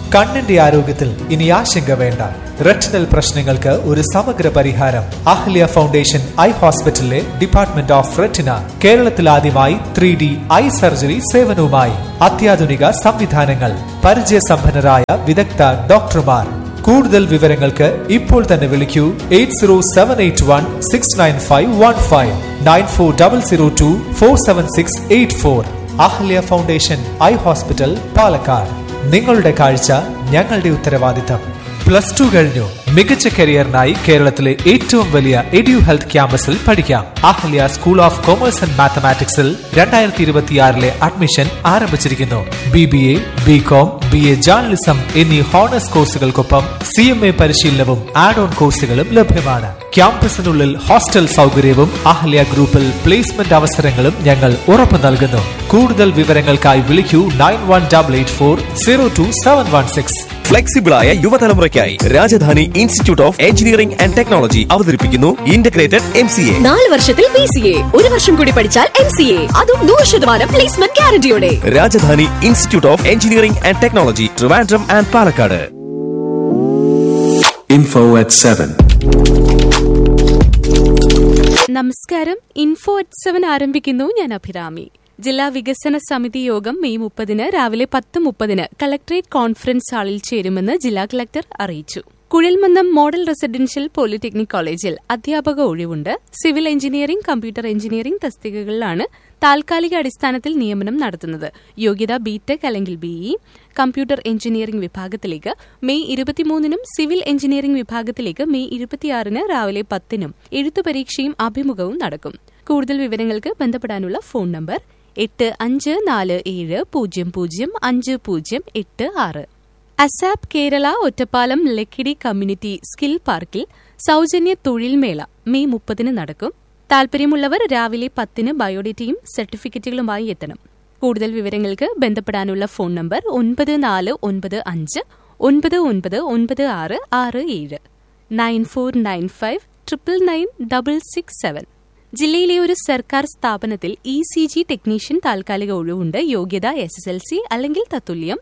കണ്ണിന്റെ ആരോഗ്യത്തിൽ ഇനി ആശങ്ക വേണ്ട റെറ്റിനൽ പ്രശ്നങ്ങൾക്ക് ഒരു സമഗ്ര പരിഹാരം അഹ്ലിയ ഫൗണ്ടേഷൻ ഐ ഹോസ്പിറ്റലിലെ ഡിപ്പാർട്ട്മെന്റ് ഓഫ് റെറ്റിന കേരളത്തിൽ ആദ്യമായി ത്രീ ഡി ഐ സർജറി സേവനവുമായി അത്യാധുനിക സംവിധാനങ്ങൾ പരിചയസമ്പന്നരായ വിദഗ്ധ ഡോക്ടർമാർ കൂടുതൽ വിവരങ്ങൾക്ക് ഇപ്പോൾ തന്നെ വിളിക്കൂ eight zero seven eight one six nine five one five nine four double zero two four seven six eight four Ahalia foundation eye hospital Palakkad നിങ്ങളുടെ കാഴ്ച ഞങ്ങളുടെ ഉത്തരവാദിത്തം പ്ലസ് ടു കഴിഞ്ഞു മികച്ച കരിയറിനായി കേരളത്തിലെ ഏറ്റവും വലിയ എഡ്യു ഹെൽത്ത് ക്യാമ്പസിൽ പഠിക്കാം Ahalia school of commerce and മാത്തമാറ്റിക്സിൽ രണ്ടായിരത്തി ഇരുപത്തിയാറിലെ അഡ്മിഷൻ ആരംഭിച്ചിരിക്കുന്നു B B A B com B A journalism എന്നീ ഹോണേഴ്സ് കോഴ്സുകൾക്കൊപ്പം സി എം എ പരിശീലനവും ആഡ് ഓൺ കോഴ്സുകളും ലഭ്യമാണ് ക്യാമ്പസിനുള്ളിൽ ഹോസ്റ്റൽ സൗകര്യവും അഹല്യ ഗ്രൂപ്പിൽ പ്ലേസ്മെന്റ് അവസരങ്ങളും ഞങ്ങൾ ഉറപ്പു നൽകുന്നു കൂടുതൽ വിവരങ്ങൾക്കായി വിളിക്കൂ nine one double eight four zero two seven one six ഫ്ലെക്സിബിളായ യുവതലമുറയ്ക്കായി Rajadhani institute of engineering and technology അവതരിപ്പിക്കുന്നു ഇന്റഗ്രേറ്റഡ് എം സി എ നാല് വർഷത്തിൽ ബി സി എ ഒരു വർഷം കൂടി പഠിച്ചാൽ എം സി എ അതും നൂറ് ശതമാനം പ്ലേസ്മെന്റ് ഗ്യാരണ്ടിയോടെ Rajadhani institute of engineering and technology Trivandrum and Palakkad Info at 7. നമസ്കാരം ഇൻഫോ അറ്റ് സെവൻ ആരംഭിക്കുന്നു ഞാൻ അഭിരാമി ജില്ലാ വികസന സമിതി യോഗം മെയ് മുപ്പതിന് രാവിലെ പത്ത് മുപ്പതിന് കളക്ടറേറ്റ് കോൺഫറൻസ് ഹാളിൽ ചേരുമെന്ന് ജില്ലാ കളക്ടർ അറിയിച്ചു കുഴൽമന്നം മോഡൽ റെസിഡൻഷ്യൽ പോളിടെക്നിക് കോളേജിൽ അധ്യാപക ഒഴിവുണ്ട് സിവിൽ എഞ്ചിനീയറിംഗ് കമ്പ്യൂട്ടർ എഞ്ചിനീയറിംഗ് തസ്തികകളിലാണ് താൽക്കാലിക അടിസ്ഥാനത്തിൽ നിയമനം നടത്തുന്നത് യോഗ്യത ബിടെക് അല്ലെങ്കിൽ ബിഇ കമ്പ്യൂട്ടർ എഞ്ചിനീയറിംഗ് വിഭാഗത്തിലേക്ക് മെയ് ഇരുപത്തിമൂന്നിനും സിവിൽ എഞ്ചിനീയറിംഗ് വിഭാഗത്തിലേക്ക് മെയ് ഇരുപത്തിയാറിന് രാവിലെ പത്തിനും എഴുത്തു പരീക്ഷയും അഭിമുഖവും നടക്കും കൂടുതൽ വിവരങ്ങൾക്ക് ബന്ധപ്പെടാനുള്ള ഫോൺ നമ്പർ എട്ട് അഞ്ച് നാല് ഏഴ് പൂജ്യം പൂജ്യം അഞ്ച് പൂജ്യം എട്ട് ആറ് ASAP Kerala Ottapalam Lakkidi community skill പാർക്കിൽ സൗജന്യ തൊഴിൽ മേള മെയ് മുപ്പതിന് നടക്കും താൽപര്യമുള്ളവർ രാവിലെ പത്തിന് ബയോഡേറ്റയും സർട്ടിഫിക്കറ്റുകളുമായി എത്തണം കൂടുതൽ വിവരങ്ങൾക്ക് ബന്ധപ്പെടാനുള്ള ഫോൺ നമ്പർ ഒൻപത് നാല് ഒൻപത് അഞ്ച് ഒൻപത് ഒൻപത് ഒൻപത് ആറ് ആറ് ഏഴ് nine four nine five triple nine double six seven ജില്ലയിലെ ഒരു സർക്കാർ സ്ഥാപനത്തിൽ ഇ സി ജി ടെക്നീഷ്യൻ താൽക്കാലിക ഒഴിവുണ്ട് യോഗ്യത എസ് എസ് എൽ സി അല്ലെങ്കിൽ തത്തുല്യം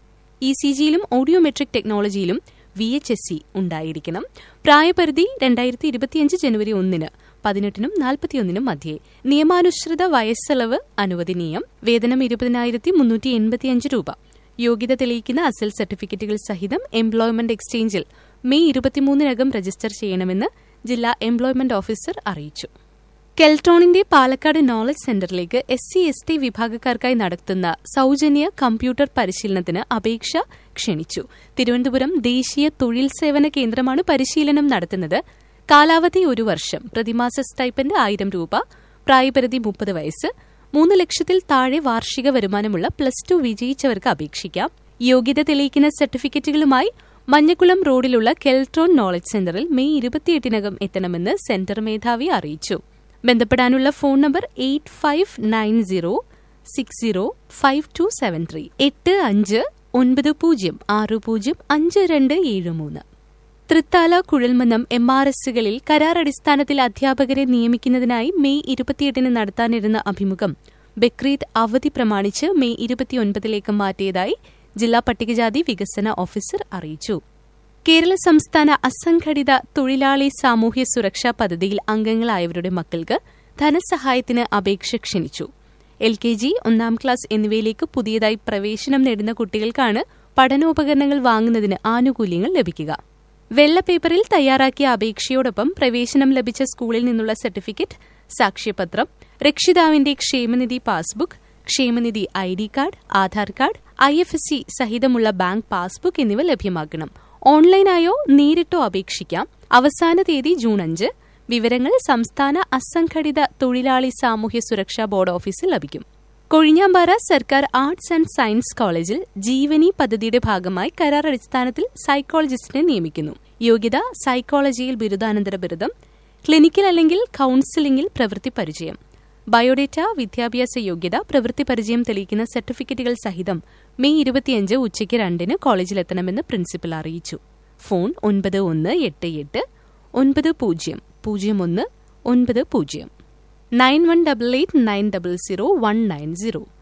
ഇ സി ജിയിലും ഓഡിയോമെട്രിക് ടെക്നോളജിയിലും വി എച്ച് എസ് സി ഉണ്ടായിരിക്കണം പ്രായപരിധി രണ്ടായിരത്തി ഇരുപത്തിയഞ്ച് ജനുവരി ഒന്നിന് പതിനെട്ടിനും നാൽപ്പത്തിയൊന്നിനും മധ്യേ നിയമാനുസൃത വയസ്സളവ് അനുവദനീയം വേതനം ഇരുപതിനായിരത്തി മുന്നൂറ്റി എൺപത്തിയഞ്ച് രൂപ യോഗ്യത തെളിയിക്കുന്ന അസൽ സർട്ടിഫിക്കറ്റുകൾ സഹിതം എംപ്ലോയ്മെന്റ് എക്സ്ചേഞ്ചിൽ മെയ് ഇരുപത്തിമൂന്നിനകം രജിസ്റ്റർ ചെയ്യണമെന്ന് ജില്ലാ എംപ്ലോയ്മെന്റ് ഓഫീസർ അറിയിച്ചു കെൽട്രോണിന്റെ പാലക്കാട് നോളജ് സെന്ററിലേക്ക് എസ് സി എസ് ടി വിഭാഗക്കാർക്കായി നടത്തുന്ന സൗജന്യ കമ്പ്യൂട്ടർ പരിശീലനത്തിന് അപേക്ഷ ക്ഷണിച്ചു തിരുവനന്തപുരം ദേശീയ തൊഴിൽ സേവന കേന്ദ്രമാണ് പരിശീലനം നടത്തുന്നത് കാലാവധി ഒരു വർഷം പ്രതിമാസ സ്റ്റൈപ്പൻഡ് ആയിരം രൂപ പ്രായപരിധി മുപ്പത് വയസ്സ് മൂന്ന് ലക്ഷത്തിൽ താഴെ വാർഷിക വരുമാനമുള്ള പ്ലസ് ടു വിജയിച്ചവർക്ക് അപേക്ഷിക്കാം യോഗ്യത തെളിയിക്കുന്ന സർട്ടിഫിക്കറ്റുകളുമായി മഞ്ഞക്കുളം റോഡിലുള്ള കെൽട്രോൺ നോളജ് സെന്ററിൽ മെയ് ഇരുപത്തിയെട്ടിനകം എത്തണമെന്ന് സെന്റർ മേധാവി അറിയിച്ചു ബന്ധപ്പെടാനുള്ള phone number eight five nine zero six zero five two seven three എട്ട് അഞ്ച് ഒൻപത് പൂജ്യം ആറ് പൂജ്യം അഞ്ച് രണ്ട് ഏഴ് മൂന്ന് തൃത്താല കുഴൽമന്നം എം ആർ എസുകളിൽ കരാർ അടിസ്ഥാനത്തിൽ അധ്യാപകരെ നിയമിക്കുന്നതിനായി മെയ് ഇരുപത്തിയെട്ടിന് നടത്താനിരുന്ന അഭിമുഖം ബക്രീദ് അവധി പ്രമാണിച്ച് മെയ് ഇരുപത്തിയൊൻപതിലേക്ക് മാറ്റിയതായി ജില്ലാ പട്ടികജാതി വികസന ഓഫീസർ അറിയിച്ചു കേരള സംസ്ഥാന അസംഘടിത തൊഴിലാളി സാമൂഹ്യ സുരക്ഷാ പദ്ധതിയിൽ അംഗങ്ങളായവരുടെ മക്കൾക്ക് ധനസഹായത്തിന് അപേക്ഷ ക്ഷണിച്ചു എൽ കെ ജി ഒന്നാം ക്ലാസ് എന്നിവയിലേക്ക് പുതിയതായി പ്രവേശനം നേടുന്ന കുട്ടികൾക്കാണ് പഠനോപകരണങ്ങൾ വാങ്ങുന്നതിന് ആനുകൂല്യങ്ങൾ ലഭിക്കുക വെള്ള പേപ്പറിൽ തയ്യാറാക്കിയ അപേക്ഷയോടൊപ്പം പ്രവേശനം ലഭിച്ച സ്കൂളിൽ നിന്നുള്ള സർട്ടിഫിക്കറ്റ് സാക്ഷ്യപത്രം രക്ഷിതാവിന്റെ ക്ഷേമനിധി പാസ്ബുക്ക് ക്ഷേമനിധി I D card Aadhaar card I F S C സഹിതമുള്ള ബാങ്ക് പാസ്ബുക്ക് എന്നിവ ലഭ്യമാക്കണം ഓൺലൈനായോ നേരിട്ടോ അപേക്ഷിക്കാം അവസാന തീയതി ജൂൺ അഞ്ച് വിവരങ്ങൾ സംസ്ഥാന അസംഘടിത തൊഴിലാളി സാമൂഹ്യ സുരക്ഷാ ബോർഡ് ഓഫീസിൽ ലഭിക്കും കൊഴിഞ്ഞാമ്പാറ സർക്കാർ ആർട്സ് ആൻഡ് സയൻസ് കോളേജിൽ ജീവനി പദ്ധതിയുടെ ഭാഗമായി കരാർ അടിസ്ഥാനത്തിൽ സൈക്കോളജിസ്റ്റിനെ നിയമിക്കുന്നു യോഗ്യത സൈക്കോളജിയിൽ ബിരുദാനന്തര ബിരുദം ക്ലിനിക്കൽ അല്ലെങ്കിൽ കൌൺസിലിംഗിൽ പ്രവൃത്തി പരിചയം ബയോഡേറ്റ വിദ്യാഭ്യാസ യോഗ്യത പ്രവൃത്തി പരിചയം തെളിയിക്കുന്ന സർട്ടിഫിക്കറ്റുകൾ സഹിതം മെയ് ഇരുപത്തിയഞ്ച് ഉച്ചയ്ക്ക് രണ്ടിന് കോളേജിലെത്തണമെന്ന് പ്രിൻസിപ്പൽ അറിയിച്ചു ഫോൺ ഒൻപത് ഒന്ന് എട്ട് എട്ട് ഒൻപത് പൂജ്യം പൂജ്യം ഒന്ന് ഒൻപത് പൂജ്യം nine one double eight nine double zero one nine zero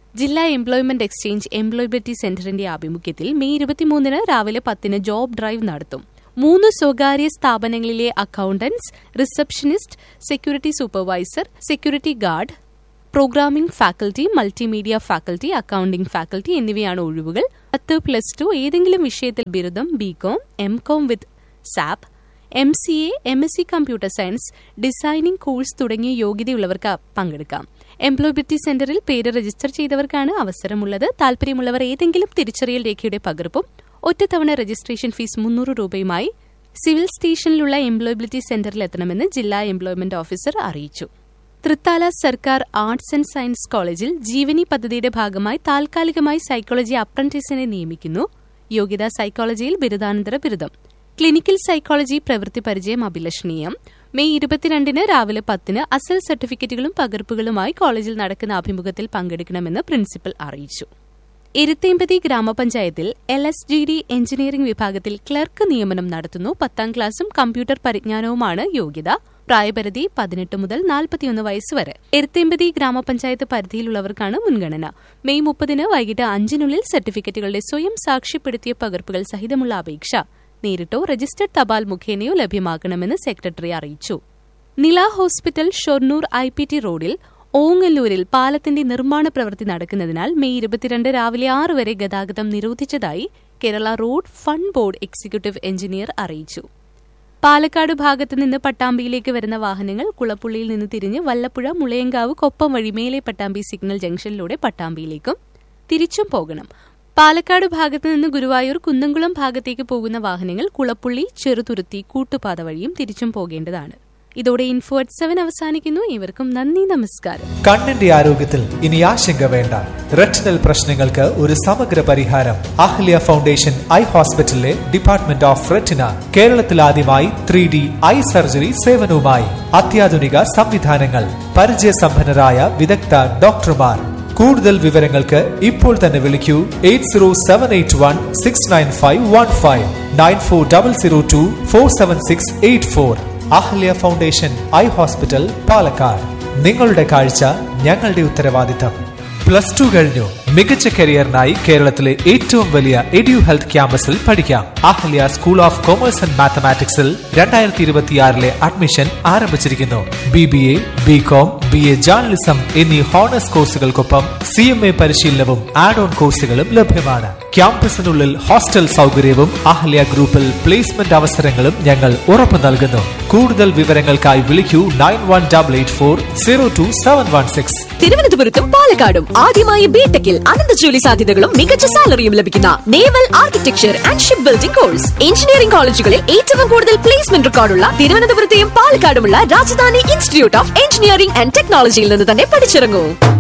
ജില്ലാ എംപ്ലോയ്മെന്റ് എക്സ്ചേഞ്ച് എംപ്ലോയബിലിറ്റി സെന്ററിന്റെ ആഭിമുഖ്യത്തിൽ മെയ് ഇരുപത്തിമൂന്നിന് രാവിലെ പത്തിന് ജോബ് ഡ്രൈവ് നടത്തും മൂന്ന് സ്വകാര്യ സ്ഥാപനങ്ങളിലെ accountants receptionist security supervisor security guard programming faculty multimedia faculty accounting faculty എന്നിവയാണ് ഒഴിവുകൾ പത്ത് പ്ലസ് ടു ഏതെങ്കിലും വിഷയത്തിൽ ബിരുദം B Com M com with SAP M C A M S C computer science designing course തുടങ്ങിയ യോഗ്യതയുള്ളവർക്ക് പങ്കെടുക്കാം എംപ്ലോയബിലിറ്റി സെന്ററിൽ പേര് രജിസ്റ്റർ ചെയ്തവർക്കാണ് അവസരമുള്ളത് താൽപര്യമുള്ളവർ ഏതെങ്കിലും തിരിച്ചറിയൽ രേഖയുടെ പകർപ്പും ഒറ്റത്തവണ രജിസ്ട്രേഷൻ ഫീസ് മുന്നൂറ് രൂപയുമായി സിവിൽ സ്റ്റേഷനിലുള്ള എംപ്ലോയബിലിറ്റി സെന്ററിൽ എത്തണമെന്ന് ജില്ലാ എംപ്ലോയ്മെന്റ് ഓഫീസർ അറിയിച്ചു തൃത്താല സർക്കാർ ആർട്സ് ആൻഡ് സയൻസ് കോളേജിൽ ജീവനി പദ്ധതിയുടെ ഭാഗമായി താൽക്കാലികമായി സൈക്കോളജി അപ്രന്റീസിനെ നിയമിക്കുന്നു യോഗ്യത സൈക്കോളജിയിൽ ബിരുദാനന്തര ബിരുദം ക്ലിനിക്കൽ സൈക്കോളജി പ്രവൃത്തി പരിചയം അഭിലഷണീയം മെയ് ഇരുപത്തിരണ്ടിന് രാവിലെ പത്തിന് അസൽ സർട്ടിഫിക്കറ്റുകളും പകർപ്പുകളുമായി കോളേജിൽ നടക്കുന്ന അഭിമുഖത്തിൽ പങ്കെടുക്കണമെന്ന് പ്രിൻസിപ്പൽ അറിയിച്ചു എരുത്തേമ്പതി ഗ്രാമപഞ്ചായത്തിൽ L S G D engineering വിഭാഗത്തിൽ ക്ലർക്ക് നിയമനം നടത്തുന്നു പത്താം ക്ലാസും കമ്പ്യൂട്ടർ പരിജ്ഞാനവുമാണ് യോഗ്യത പ്രായപരിധി പതിനെട്ട് മുതൽ നാൽപ്പത്തിയൊന്ന് വയസ്സ് വരെ എരുത്തേമ്പതി ഗ്രാമപഞ്ചായത്ത് പരിധിയിലുള്ളവർക്കാണ് മുൻഗണന മെയ് മുപ്പതിന് വൈകിട്ട് അഞ്ചിനുള്ളിൽ സർട്ടിഫിക്കറ്റുകളുടെ സ്വയം സാക്ഷ്യപ്പെടുത്തിയ പകർപ്പുകൾ സഹിതമുള്ള അപേക്ഷ നേരിട്ടോ രജിസ്റ്റർഡ് തപാൽ മുഖേനയോ ലഭ്യമാക്കണമെന്ന് സെക്രട്ടറി അറിയിച്ചു Nila hospital Shoranur I P T റോഡിൽ ഓങ്ങല്ലൂരിൽ പാലത്തിന്റെ നിർമ്മാണ പ്രവൃത്തി നടക്കുന്നതിനാൽ മെയ് ഇരുപത്തിരണ്ട് രാവിലെ ആറ് വരെ ഗതാഗതം നിരോധിച്ചതായി Kerala road fund board executive engineer അറിയിച്ചു പാലക്കാട് ഭാഗത്ത് നിന്ന് പട്ടാമ്പിയിലേക്ക് വരുന്ന വാഹനങ്ങൾ കുളപ്പുള്ളിയിൽ നിന്ന് തിരിഞ്ഞ് വല്ലപ്പുഴ മുളയങ്കാവ് കൊപ്പം വഴി മേലെ പട്ടാമ്പി സിഗ്നൽ ജംഗ്ഷനിലൂടെ പട്ടാമ്പിയിലേക്കും തിരിച്ചും പോകണം പാലക്കാട് ഭാഗത്ത് നിന്ന് ഗുരുവായൂർ കുന്നംകുളം ഭാഗത്തേക്ക് പോകുന്ന വാഹനങ്ങൾ കുളപ്പുള്ളി ചെറുതുരുത്തി കൂട്ടുപാത വഴിയും തിരിച്ചും പോകേണ്ടതാണ് ഇതോടെ ഇൻഫോ അറ്റ് സെവൻ അവസാനിക്കുന്നു ഇവർക്കും നന്ദി നമസ്കാരം കണ്ണിന്റെ ആരോഗ്യത്തിൽ ഇനി ആശങ്ക വേണ്ട റെറ്റിനൽ പ്രശ്നങ്ങൾക്ക് ഒരു സമഗ്ര പരിഹാരം അഹ്ല്യ ഫൗണ്ടേഷൻ ഐ ഹോസ്പിറ്റലിലെ ഡിപ്പാർട്ട്മെന്റ് ഓഫ് റെറ്റിന കേരളത്തിൽ ആദ്യമായി ത്രീ ഡി ഐ സർജറി സേവനവുമായി അത്യാധുനിക സംവിധാനങ്ങൾ പരിചയസമ്പന്നരായ വിദഗ്ധ ഡോക്ടർമാർ കൂടുതൽ വിവരങ്ങൾക്ക് ഇപ്പോൾ തന്നെ വിളിക്കൂ eight zero seven eight one six nine five one five nine four double zero two four seven six eight four Ahalia foundation eye hospital Palakkad നിങ്ങളുടെ കാഴ്ച ഞങ്ങളുടെ ഉത്തരവാദിത്തം പ്ലസ് ടു കഴിഞ്ഞു മികച്ച കരിയറിനായി കേരളത്തിലെ ഏറ്റവും വലിയ എഡ്യു ഹെൽത്ത് ക്യാമ്പസിൽ പഠിക്കാം Ahalia school of commerce and മാത്തമാറ്റിക്സിൽ രണ്ടായിരത്തി ഇരുപത്തിയാറിലെ അഡ്മിഷൻ ആരംഭിച്ചിരിക്കുന്നു B B A B com B A journalism എന്നീ ഹോണേഴ്സ് കോഴ്സുകൾക്കൊപ്പം സി എം എ പരിശീലനവും ആഡ് ഓൺ കോഴ്സുകളും ലഭ്യമാണ് ക്യാമ്പസിനുള്ളിൽ ഹോസ്റ്റൽ സൗകര്യവും അഹല്യ ഗ്രൂപ്പിൽ പ്ലേസ്മെന്റ് അവസരങ്ങളും ഞങ്ങൾ ഉറപ്പു നൽകുന്നു കൂടുതൽ വിവരങ്ങൾക്കായി വിളിക്കൂ nine one double eight four zero two seven one six തിരുവനന്തപുരത്തും പാലക്കാടും ആദ്യമായി ബിടെക്കിൽ അനന്ത ജോലി സാധ്യതകളും മികച്ച സാലറിയും ലഭിക്കുന്ന naval architecture and ship building course engineering കോളേജുകളിൽ ഏറ്റവും കൂടുതൽ പ്ലേസ്മെന്റ് റെക്കോർഡുള്ള തിരുവനന്തപുരത്തെയും പാലക്കാടുമുള്ള Rajadhani institute of engineering and ടെക്നോളജിയിൽ നിന്ന് തന്നെ പഠിച്ചിറങ്ങൂ